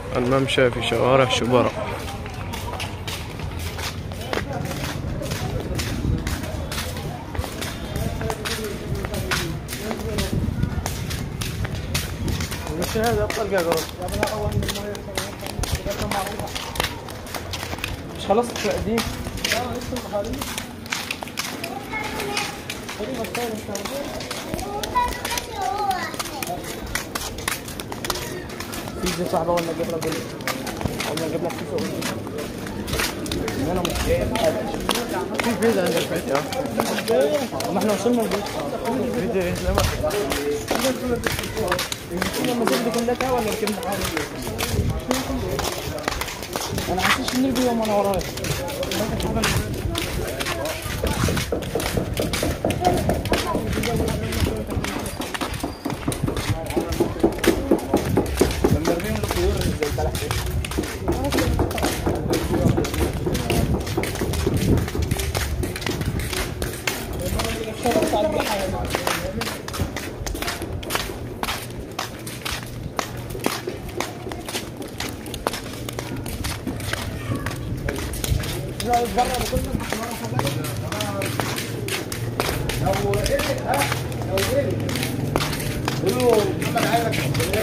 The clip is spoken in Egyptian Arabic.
الممشى في شوارع شبرا هذا طلقه مش خلصت دي في صاحبه ولا اجيب لك ولا اجيب لك كيس انا مش جاي في فيزا عندك فيزا ما احنا وصلنا البيت فيزا كنا المسافه دي كلها ولا ركبنا حاجه انا حاسس ان اليوم وانا ورايا لما ارميهم الطيور زي البلح لو ايه ها لو ايه قول له محمد عايزك